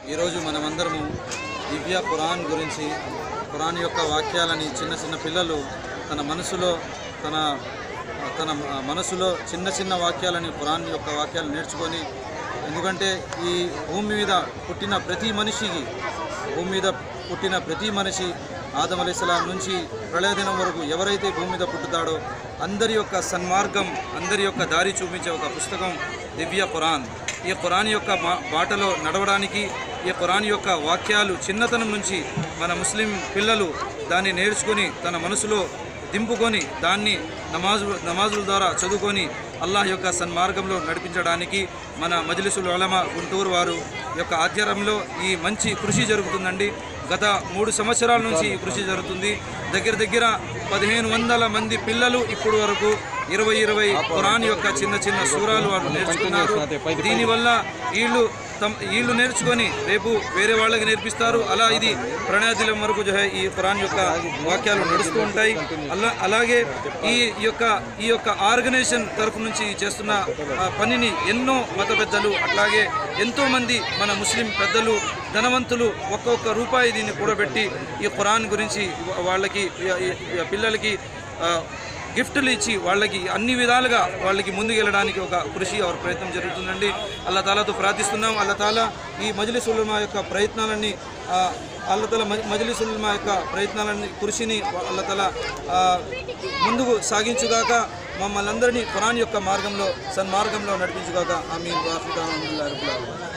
ఈరోజు మనమందరము దివ్య ఖురాన్ గురించి ఖురాన్ యొక్క వాక్యాలని చిన్న చిన్న పిల్లలు తన మనసులో తన తన మనసులో చిన్న చిన్న వాక్యాలని ఖురాన్ యొక్క వాక్యాలు నేర్చుకొని ఎందుకంటే ఈ భూమి మీద పుట్టిన ప్రతి మనిషికి భూమి మీద పుట్టిన ప్రతి మనిషి ఆదం అలీస్లాం నుంచి ప్రళయదినం వరకు ఎవరైతే భూమి మీద పుట్టుతాడో అందరి యొక్క సన్మార్గం అందరి యొక్క దారి చూపించే ఒక పుస్తకం దివ్య ఖురాన్ ఈ ఖురాన్ యొక్క బా- బాటలో నడవడానికి ఈ ఖురాన్ యొక్క వాక్యాలు చిన్నతనం నుంచి మన ముస్లిం పిల్లలు దాన్ని నేర్చుకొని తన మనసులో దింపుకొని దాన్ని నమాజు నమాజుల ద్వారా చదువుకొని అల్లాహ్ యొక్క సన్మార్గంలో నడిపించడానికి మన మజ్లిసుల్ ఉలమా గుంటూరు వారు యొక్క ఆధ్వర్యంలో ఈ మంచి కృషి జరుగుతుందండి గత మూడు సంవత్సరాల నుంచి ఈ కృషి జరుగుతుంది దగ్గర దగ్గర పదిహేను వందల మంది పిల్లలు ఇప్పుడు వరకు ఇరవై ఇరవై ఖురాన్ యొక్క చిన్న చిన్న సూరాలు వాళ్ళు నేర్చుకున్నారు దీనివల్ల వీళ్ళు తమ వీళ్ళు నేర్చుకొని రేపు వేరే వాళ్ళకి నేర్పిస్తారు అలా ఇది ప్రణాదిలం వరకు జో హై ఈ ఖురాన్ యొక్క వాక్యాలు నడుస్తూ ఉంటాయి అలా అలాగే ఈ యొక్క ఈ యొక్క ఆర్గనైజేషన్ తరఫు నుంచి చేస్తున్న ఆ, పనిని ఎన్నో మత పెద్దలు అట్లాగే ఎంతోమంది మన ముస్లిం పెద్దలు ధనవంతులు ఒక్కొక్క రూపాయి దీన్ని కూడబెట్టి ఈ ఖురాన్ గురించి వాళ్ళకి ఈ- ఈ పిల్లలకి ఆ, గిఫ్ట్లు ఇచ్చి వాళ్ళకి అన్ని విధాలుగా వాళ్ళకి ముందుకు వెళ్ళడానికి ఒక కృషి ఆర్ ప్రయత్నం జరుగుతుందండి అల్లా తాలాతో ప్రార్థిస్తున్నాం అల్లా తాలా ఈ మజ్లిస్ ఉలమా యొక్క ప్రయత్నాలన్నీ ఆ, అల్లా తల మజ్లిస్ ఉలమా యొక్క ప్రయత్నాలన్నీ కృషిని అల్లా తల ఆ, ముందుకు సాగించుగాక మమ్మల్ని అందరినీ ఖురాన్ యొక్క మార్గంలో సన్మార్గంలో నడిపించుగాక ఆమీన్ వాఫిదా అల్హమ్దులిల్లాహి రబ్బిల్ ఆలమీన్.